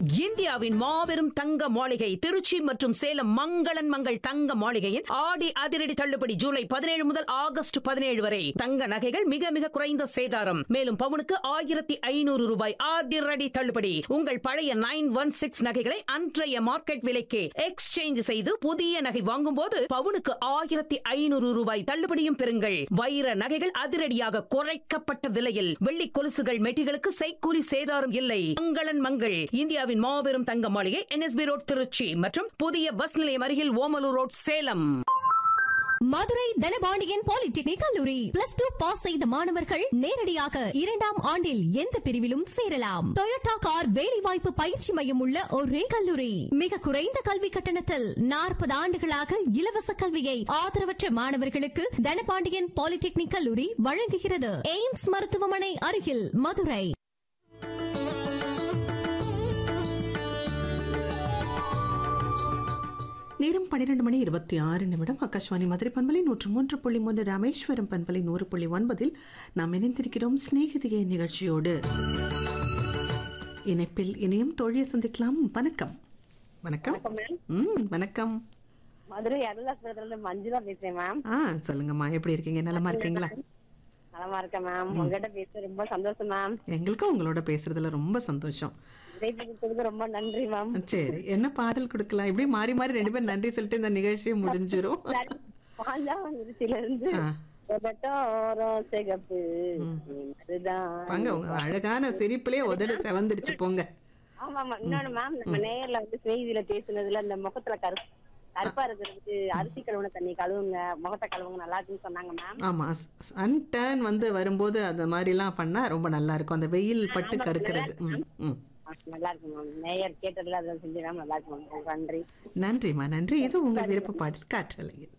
இந்தியாவின் மாபெரும் தங்க மாளிகை திருச்சி மற்றும் சேலம் மங்களன் மங்கள் தங்க மாளிகையின் ஆடி அதிரடி தள்ளுபடி ஜூலை பதினேழு முதல் ஆகஸ்ட் பதினேழு வரை தங்க நகைகள் மிக மிக குறைந்த சேதாரம் மேலும் பவுனுக்கு ஆயிரத்தி ஐநூறு ரூபாய் அதிரடி தள்ளுபடி உங்கள் பழைய நைன் ஒன் சிக்ஸ் நகைகளை அன்றைய மார்க்கெட் விலைக்கு எக்ஸ்சேஞ்ச் செய்து புதிய நகை வாங்கும்போது பவுனுக்கு ஆயிரத்தி ஐநூறு ரூபாய் தள்ளுபடியும் பெறுங்கள் வைர நகைகள் அதிரடியாக குறைக்கப்பட்ட விலையில் வெள்ளி கொலுசுகள் மெட்டிகளுக்கு செய்கூலி சேதாரம் இல்லை மங்களன் மங்கள் இந்தியாவின் மாபெரும் தங்க மாளிகை என்எஸ்பி ரோட் திருச்சி மற்றும் புதிய பஸ் நிலையம் அருகில் ஓமலூர் ரோட் சேலம் மதுரை தனபாண்டியன் பாலிடெக்னிக் கல்லூரி பிளஸ் டூ பாஸ் செய்த மாணவர்கள் நேரடியாக இரண்டாம் ஆண்டில் எந்த பிரிவிலும் சேரலாம் டொயோட்டா கார் வேலைவாய்ப்பு பயிற்சி மையம் உள்ள ஒரே கல்லூரி மிக குறைந்த கல்வி கட்டணத்தில் நாற்பது ஆண்டுகளாக இலவச கல்வியை ஆதரவற்ற மாணவர்களுக்கு தனபாண்டியன் பாலிடெக்னிக் கல்லூரி வழங்குகிறது எய்ம்ஸ் மருத்துவமனை அருகில் மதுரை நேரம் பன்னிரண்டு மணி இருபத்தி ஆறு நிமிடம் ஆகாஷ்வாணி மதுரை பண்பலை நூற்று மூன்று புள்ளி மூன்று ராமேஸ்வரம் பண்பலை நூறு புள்ளி ஒன்பதில் நாம் இணைந்திருக்கிறோம் சிநேகிதிய நிகழ்ச்சியோடு இணைப்பில் இணையும் தோழியை சந்திக்கலாம் வணக்கம் வணக்கம் ம் வணக்கம் மதுரை அருளாஸ்புரத்துல இருந்து மஞ்சுளா பேசுறேன் மேம் ஆ சொல்லுங்கம்மா எப்படி இருக்கீங்க நலமா இருக்கீங்களா நலமா இருக்கேன் மேம் உங்ககிட்ட பேச ரொம்ப சந்தோஷம் மேம் எங்களுக்கும் உங்களோட பேசுறதுல ரொம்ப சந்தோஷம் இணைப்பு கொடுத்ததுக்கு ரொம்ப நன்றி மேம் சரி என்ன பாடல் கொடுக்கலாம் இப்படி மாறி மாறி ரெண்டு பேரும் நன்றி சொல்லிட்டு இந்த நிகழ்ச்சியை முடிஞ்சிரும் பாஞ்சாவங்குறிச்சியில இருந்து ஆ. ஒதட்டோரம் சிகப்பு அதுதான் வாங்க உங்க அழகான சிரிப்புலயே உதடு செவந்துருச்சு போங்க ஆமா ஆமா இன்னொன்னு மேம் நம்ம நேர்ல வந்து செய்தியில பேசுனதுல இந்த முகத்துல கரு கருப்பா இருக்கிறதுக்கு அரிசி கழுவுன தண்ணி கழுவுங்க முகத்தை கழுவுங்க நல்லா இருக்குன்னு சொன்னாங்க மேம் ஆமா சன் டேர்ன் வந்து வரும்போது அந்த மாதிரிலாம் பண்ணா ரொம்ப நல்லா இருக்கும் அந்த வெயில் பட்டு கருக்கிறது ம், ம். நல்லா இருக்கு மேம் நேயர் கேட்டதுல அதை செஞ்சு மேம் நல்லா இருக்கு மேம் நன்றி நன்றிம்மா நன்றி இது உங்க விருப்ப பாடல் காற்றலையில்